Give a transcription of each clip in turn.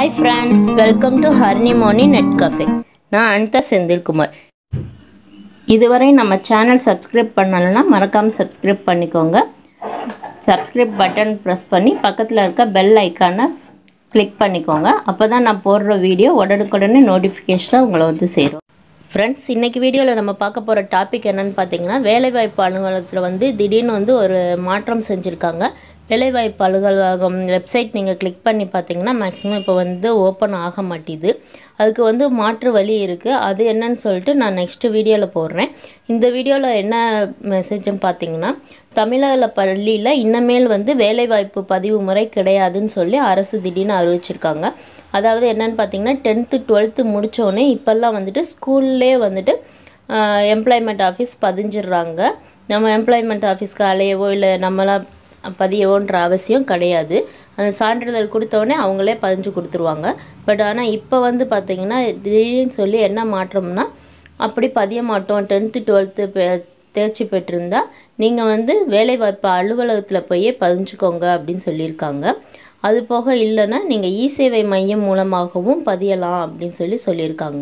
hi friends welcome to ஹர்னிமோனி net cafe நான் அனிதா செந்தில்குமார் இதுவரை நம்ம சேனல் சப்ஸ்கிரைப் பண்ணலைன்னா மறக்காமல் சப்ஸ்கிரைப் பண்ணிக்கோங்க சப்ஸ்கிரைப் பட்டன் ப்ரெஸ் பண்ணி பக்கத்தில் இருக்க பெல் ஐக்கானை கிளிக் பண்ணிக்கோங்க அப்போ தான் நான் போடுற வீடியோ உடனுக்குடனே நோட்டிஃபிகேஷனாக உங்களை வந்து சேரும் ஃப்ரெண்ட்ஸ் இன்றைக்கி வீடியோவில் நம்ம பார்க்க போகிற டாபிக் என்னென்னு பார்த்தீங்கன்னா வேலைவாய்ப்பு அலுவலகத்தில் வந்து திடீர்னு வந்து ஒரு மாற்றம் செஞ்சுருக்காங்க வேலைவாய்ப்பு அலுவலகம் வெப்சைட் நீங்கள் கிளிக் பண்ணி பார்த்தீங்கன்னா மேக்ஸிமம் இப்போ வந்து ஓப்பன் ஆக மாட்டேது அதுக்கு வந்து மாற்று வழி இருக்குது அது என்னன்னு சொல்லிட்டு நான் நெக்ஸ்ட்டு வீடியோவில் போடுறேன் இந்த வீடியோவில் என்ன மெசேஜ்னு பார்த்தீங்கன்னா தமிழக பள்ளியில் இன்னமேல் வந்து வேலைவாய்ப்பு பதிவு முறை கிடையாதுன்னு சொல்லி அரசு திடீர்னு அறிவிச்சிருக்காங்க அதாவது என்னன்னு பார்த்தீங்கன்னா டென்த்து டுவெல்த்து முடித்தோடனே இப்போல்லாம் வந்துட்டு ஸ்கூல்லே வந்துட்டு எம்ப்ளாய்மெண்ட் ஆஃபீஸ் பதிஞ்சிடுறாங்க நம்ம எம்ப்ளாய்மெண்ட் ஆஃபீஸ்க்கு அலையவோ இல்லை நம்மளாம் பதியவோன்ற அவசியம் கிடையாது அந்த சான்றிதழ் கொடுத்தோடனே அவங்களே பதிஞ்சு கொடுத்துருவாங்க பட் ஆனால் இப்போ வந்து பார்த்திங்கன்னா திடீர்னு சொல்லி என்ன மாற்றம்னா அப்படி பதிய மாட்டோம் டென்த்து டுவெல்த்து தேர்ச்சி பெற்றிருந்தா நீங்கள் வந்து வேலைவாய்ப்பு அலுவலகத்தில் போய் பதிஞ்சுக்கோங்க அப்படின்னு சொல்லியிருக்காங்க அது போக இல்லைன்னா நீங்கள் இ சேவை மையம் மூலமாகவும் பதியலாம் அப்படின்னு சொல்லி சொல்லியிருக்காங்க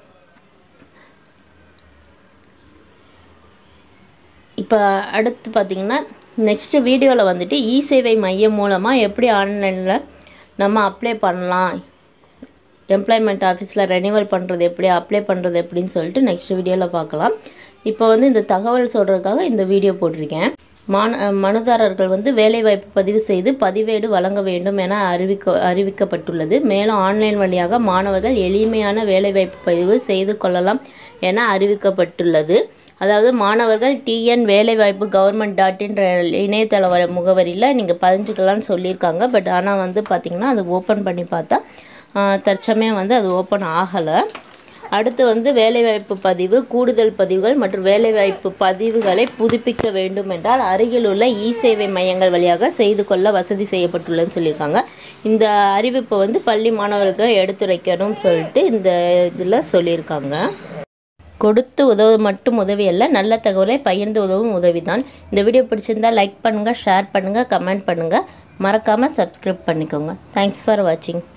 இப்போ அடுத்து பார்த்திங்கன்னா நெக்ஸ்ட்டு வீடியோவில் வந்துட்டு இ சேவை மையம் மூலமாக எப்படி ஆன்லைனில் நம்ம அப்ளை பண்ணலாம் எம்ப்ளாய்மெண்ட் ஆஃபீஸில் ரெனிவல் பண்ணுறது எப்படி அப்ளை பண்ணுறது எப்படின்னு சொல்லிட்டு நெக்ஸ்ட் வீடியோவில் பார்க்கலாம் இப்போ வந்து இந்த தகவல் சொல்கிறதுக்காக இந்த வீடியோ போட்டிருக்கேன் மான மனுதாரர்கள் வந்து வேலைவாய்ப்பு பதிவு செய்து பதிவேடு வழங்க வேண்டும் என அறிவிக்க அறிவிக்கப்பட்டுள்ளது மேலும் ஆன்லைன் வழியாக மாணவர்கள் எளிமையான வேலைவாய்ப்பு பதிவு செய்து கொள்ளலாம் என அறிவிக்கப்பட்டுள்ளது அதாவது மாணவர்கள் டிஎன் வேலைவாய்ப்பு கவர்மெண்ட் டாட் இன்ற இணையதள முகவரியில் நீங்கள் பதிஞ்சுக்கலாம்னு சொல்லியிருக்காங்க பட் ஆனால் வந்து பார்த்திங்கன்னா அது ஓப்பன் பண்ணி பார்த்தா தற்சமயம் வந்து அது ஓப்பன் ஆகலை அடுத்து வந்து வேலைவாய்ப்பு பதிவு கூடுதல் பதிவுகள் மற்றும் வேலைவாய்ப்பு பதிவுகளை புதுப்பிக்க வேண்டும் என்றால் அருகில் உள்ள இ சேவை மையங்கள் வழியாக செய்து கொள்ள வசதி செய்யப்பட்டுள்ளதுன்னு சொல்லியிருக்காங்க இந்த அறிவிப்பை வந்து பள்ளி மாணவர்கள் எடுத்துரைக்கணும்னு சொல்லிட்டு இந்த இதில் சொல்லியிருக்காங்க கொடுத்து உதவ மட்டும் உதவி அல்ல நல்ல தகவலை பகிர்ந்து உதவும் உதவி தான் இந்த வீடியோ பிடிச்சிருந்தால் லைக் பண்ணுங்கள் ஷேர் பண்ணுங்கள் கமெண்ட் பண்ணுங்கள் மறக்காமல் சப்ஸ்கிரைப் பண்ணிக்கோங்க தேங்க்ஸ் ஃபார் வாட்சிங்